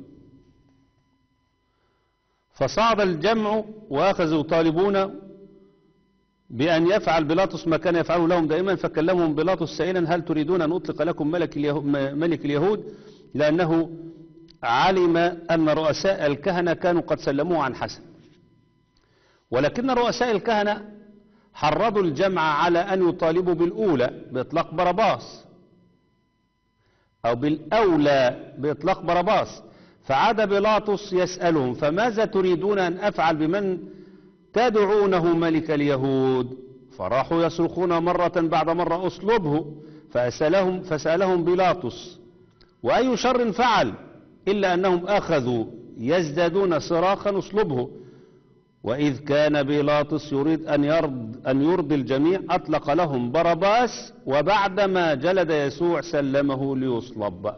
فصعد الجمع وأخذوا يطالبون بأن يفعل بيلاطس ما كان يفعله لهم دائما فكلمهم بيلاطس سائلا هل تريدون أن أطلق لكم ملك اليهود, ملك اليهود لأنه علم أن رؤساء الكهنة كانوا قد سلموه عن حسن ولكن رؤساء الكهنة حرضوا الجمع على أن يطالبوا بالأولى بإطلاق باراباس أو بالأولى بإطلاق باراباس فعاد بيلاطس يسألهم فماذا تريدون أن أفعل بمن تدعونه ملك اليهود فراحوا يصرخون مرة بعد مرة أصلبه فأسألهم, فسألهم بيلاطس وأي شر فعل إلا أنهم أخذوا يزدادون صراخا أصلبه وإذ كان بيلاطس يريد أن يرض أن يرضي الجميع أطلق لهم باراباس وبعدما جلد يسوع سلمه ليصلب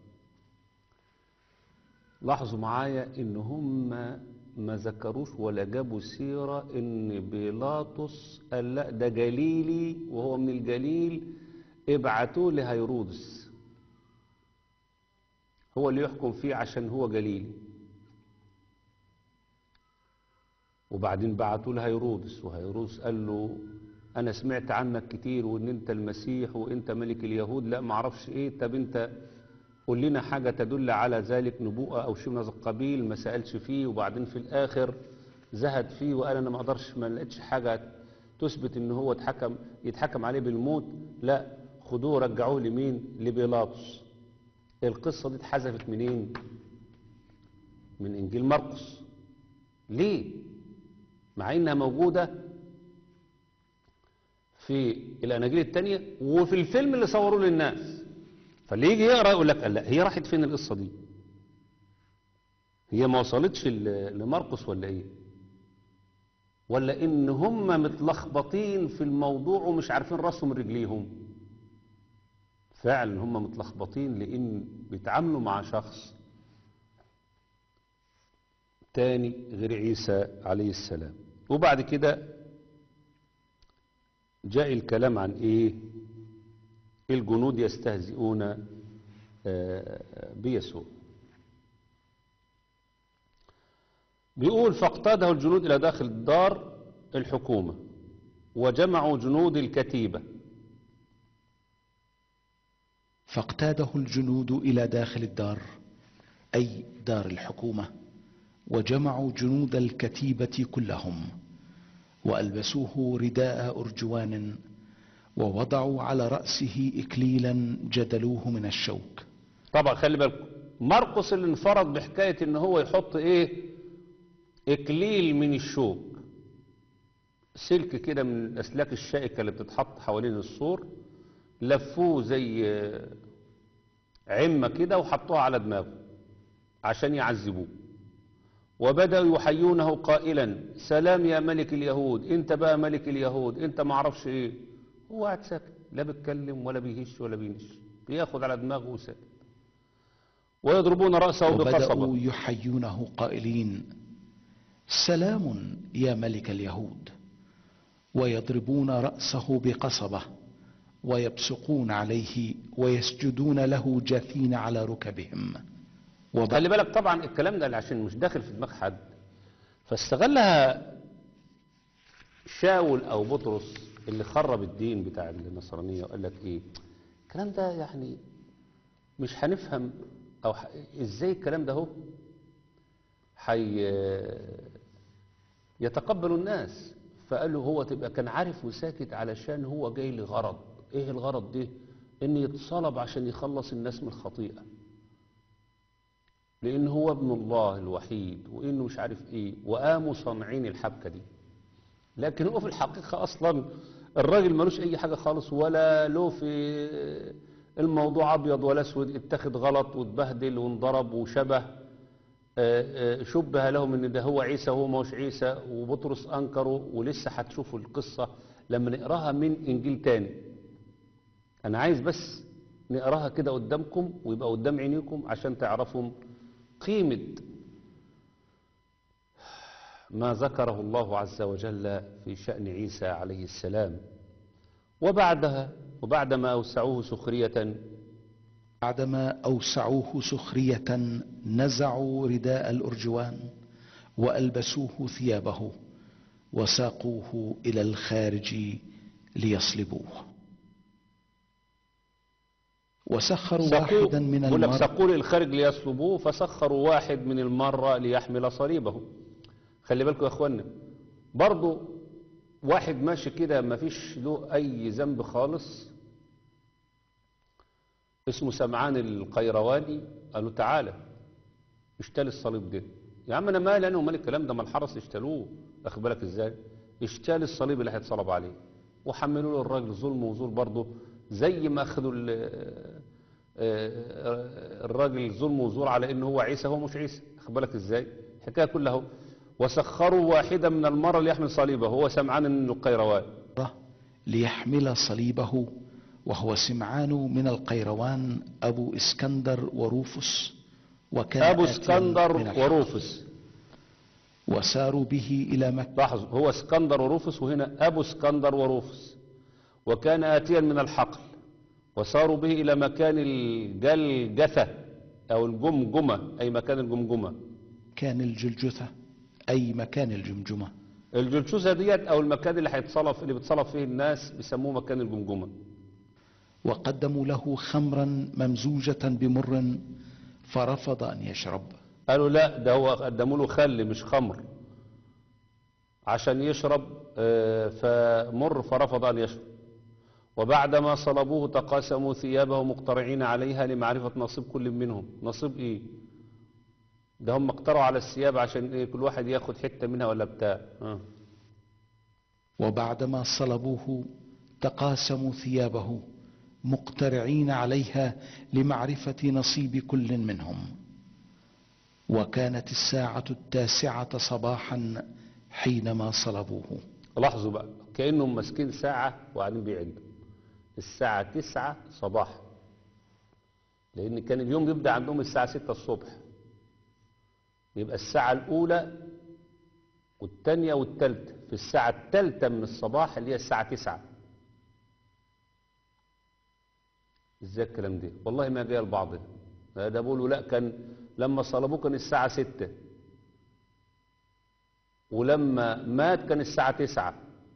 لاحظوا معايا ان هم ما ذكروش ولا جابوا سيرة ان بيلاطس قال لا ده جليلي وهو من الجليل ابعتوه لهيرودس هو اللي يحكم فيه عشان هو جليلي وبعدين بعتوا لهيرودس وهيرودس قال له انا سمعت عنك كتير وان انت المسيح وانت ملك اليهود لا معرفش ايه طب انت قول لنا حاجة تدل على ذلك نبوءة أو شيء من هذا القبيل ما سألش فيه وبعدين في الآخر زهد فيه وقال أنا ما أقدرش ما لقيتش حاجة تثبت إن هو اتحكم يتحكم عليه بالموت لا خدوه رجعوه لمين لبيلاطس القصة دي اتحذفت منين من إنجيل مرقس ليه مع إنها موجودة في الأناجيل التانية وفي الفيلم اللي صوروه للناس فاللي يجي يقرا يقول لك لا هي راحت فين القصه دي هي ما وصلتش ل- لمرقس ولا ايه ولا ان هم متلخبطين في الموضوع ومش عارفين راسهم من رجليهم فعلا هم متلخبطين لان بيتعاملوا مع شخص تاني غير عيسى عليه السلام وبعد كده جاء الكلام عن ايه الجنود يستهزئون آه، بيسوع بيقول فاقتاده الجنود إلى داخل دار الحكومة وجمعوا جنود الكتيبة فاقتاده الجنود إلى داخل الدار أي دار الحكومة وجمعوا جنود الكتيبة كلهم وألبسوه رداء أرجوان ووضعوا على رأسه إكليلا جدلوه من الشوك طبعا خلي بالكم مرقس اللي انفرد بحكاية ان هو يحط ايه اكليل من الشوك سلك كده من الاسلاك الشائكة اللي بتتحط حوالين السور لفوه زي آه، عمة كده وحطوها على دماغه عشان يعذبوه وبدأوا يحيونه قائلا سلام يا ملك اليهود انت بقى ملك اليهود انت معرفش ايه هو قاعد ساكت لا بيتكلم ولا بيهش ولا بينش بياخد على دماغه وساكت ويضربون رأسه بقصبة وبدأوا يحيونه قائلين سلام يا ملك اليهود ويضربون رأسه بقصبة ويبصقون عليه ويسجدون له جاثين على ركبهم وب... خلي بالك طبعا الكلام ده عشان مش داخل في دماغ حد فاستغلها شاول او بطرس اللي خرب الدين بتاع النصرانية وقال لك ايه الكلام ده يعني مش هنفهم او ح... ازاي الكلام ده هو حي يتقبل الناس فقالوا هو تبقى كان عارف وساكت علشان هو جاي لغرض ايه الغرض ده ان يتصلب عشان يخلص الناس من الخطيئة لان هو ابن الله الوحيد وانه مش عارف ايه وقاموا صانعين الحبكة دي لكن هو في الحقيقة اصلا الراجل ملوش اي حاجة خالص ولا له في الموضوع ابيض ولا اسود اتخذ غلط واتبهدل وانضرب وشبه آه، آه، شبه لهم ان ده هو عيسى وهو مش عيسى وبطرس انكره ولسه هتشوفوا القصة لما نقراها من انجيل تاني انا عايز بس نقراها كده قدامكم ويبقى قدام عينيكم عشان تعرفوا قيمة ما ذكره الله عز وجل في شأن عيسى عليه السلام وبعدها وبعدما أوسعوه سخرية بعدما أوسعوه سخرية نزعوا رداء الأرجوان وألبسوه ثيابه وساقوه إلى الخارج ليصلبوه وسخروا سقوا واحدا من بقول لك المر سقوا للخارج ليصلبوه فسخروا واحد من المرة ليحمل صليبه خلي بالكم يا اخوانا برضو واحد ماشي كده ما فيش له اي ذنب خالص اسمه سمعان القيرواني قالوا تعالى اشتري الصليب ده يا عم انا مالي انا ومال الكلام ده ما الحرس اشتروه واخد بالك ازاي اشتري الصليب اللي هيتصلب عليه وحملوا له الراجل ظلم وزور برضه زي ما اخذوا ال- آه، الراجل ظلم وزور على انه هو عيسى هو مش عيسى واخد بالك ازاي الحكايه كلها اهو وسخروا واحدا من المرة ليحمل صليبه هو سمعان القيروان ليحمل صليبه وهو سمعان من القيروان أبو إسكندر وروفس وكان ابو آتياً اسكندر من الحق. وروفس وساروا به إلى مكة لاحظوا هو اسكندر وروفس وهنا ابو اسكندر وروفس وكان اتيا من الحقل وساروا به الى مكان الجلجثه او الجمجمه اي مكان الجمجمه كان الجلجثة أي مكان الجمجمة الجلشوزه ديت او المكان اللي هيتصلب اللي بتصلب فيه الناس بيسموه مكان الجمجمه وقدموا له خمرا ممزوجة بمر فرفض أن يشرب قالوا لا ده هو قدموا له خل مش خمر عشان يشرب آه، فمر فرفض أن يشرب وبعدما صلبوه تقاسموا ثيابه مقترعين عليها لمعرفة نصيب كل منهم نصيب ايه ده هم اقترعوا على الثياب عشان ايه كل واحد ياخد حتة منها ولا بتاع آه. وبعدما صلبوه تقاسموا ثيابه مقترعين عليها لمعرفة نصيب كل منهم وكانت الساعة التاسعة صباحا حينما صلبوه لاحظوا بقى كأنهم ماسكين ساعة وقاعدين بيعدوا الساعة تسعة صباحا لأن كان اليوم بيبدأ عندهم الساعة 6 الصبح يبقى الساعة الأولى والثانية والثالثة في الساعة الثالثة من الصباح اللي هي الساعة 9 ازاي الكلام ده والله ما جاي البعض ده ده بيقولوا لا كان لما صلبوه كان الساعة 6 ولما مات كان الساعة 9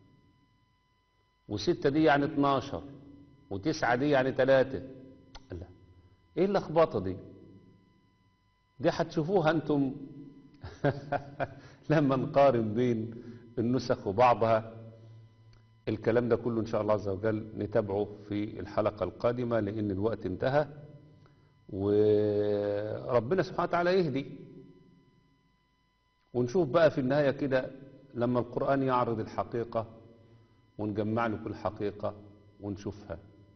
وستة دي يعني 12 وتسعة دي يعني 3 لا ايه اللخبطة دي دي هتشوفوها انتم لما نقارن بين النسخ وبعضها الكلام ده كله ان شاء الله عز وجل نتابعه في الحلقة القادمة لان الوقت انتهى وربنا سبحانه وتعالى يهدي ونشوف بقى في النهاية كده لما القرآن يعرض الحقيقة ونجمع له كل حقيقة ونشوفها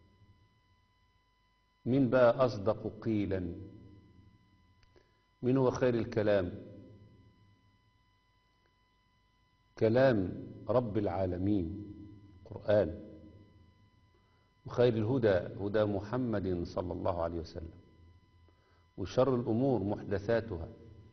مين بقى أصدق قيلا مين هو خير الكلام كلام رب العالمين قرآن وخير الهدى هدى محمد صلى الله عليه وسلم وشر الأمور محدثاتها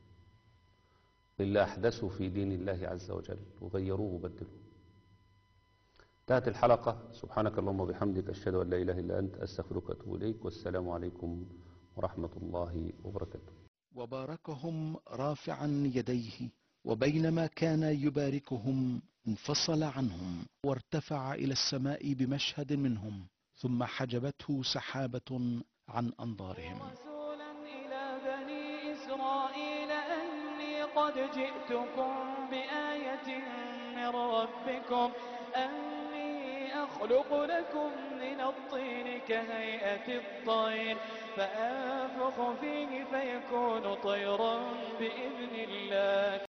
إلا أحدثوا في دين الله عز وجل وغيروه وبدلوه انتهت الحلقة سبحانك اللهم وبحمدك أشهد أن لا إله إلا أنت أستغفرك وأتوب إليك والسلام عليكم ورحمة الله وبركاته وباركهم رافعا يديه وبينما كان يباركهم انفصل عنهم وارتفع إلى السماء بمشهد منهم ثم حجبته سحابة عن أنظارهم رسولا إلى بني إسرائيل أني قد جئتكم بآية من ربكم أني أخلق لكم من الطين كهيئة الطير فأنفخ فيه فيكون طيرا بإذن الله